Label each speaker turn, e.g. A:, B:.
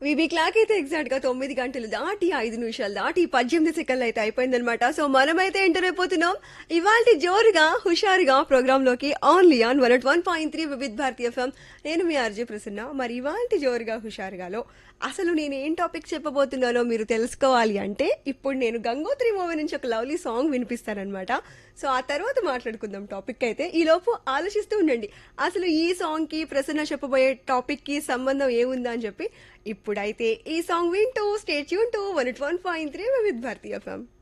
A: వివి clock అయితే exact గా తొమ్మిది గంటలు దాటి ఐదు నిమిషాలు దాటి పద్దెనిమిది సెకండ్లు అయితే అయిపోయిందనమాట సో మనమైతే ఎంటర్ అయిపోతున్నాం ఇవాళ జోరుగా హుషారుగా ప్రోగ్రామ్ లోకి only on one one point three Vividh Bharati FM నేను మీ ఆర్జే ప్రసన్న మరి ఇవాళ జోరుగా హుషారుగాలో అసలు నేను ఏం టాపిక్ చెప్పబోతున్నానో మీరు తెలుసుకోవాలి అంటే ఇప్పుడు నేను గంగోత్రి మూవీ నుంచి ఒక లవ్లీ సాంగ్ వినిపిస్తానమాట సో ఆ తర్వాత మాట్లాడుకుందాం టాపిక్ అయితే ఈ లోపు ఆలోచిస్తూ ఉండండి అసలు ఈ సాంగ్ కి ప్రసన్న చెప్పబోయే టాపిక్ కి సంబంధం ఏముందా అని చెప్పి ఇప్పుడైతే ఈ సాంగ్ వింటూ స్టేట్ యూన్ to one one point three with భారతీయ ఎఫ్ఎం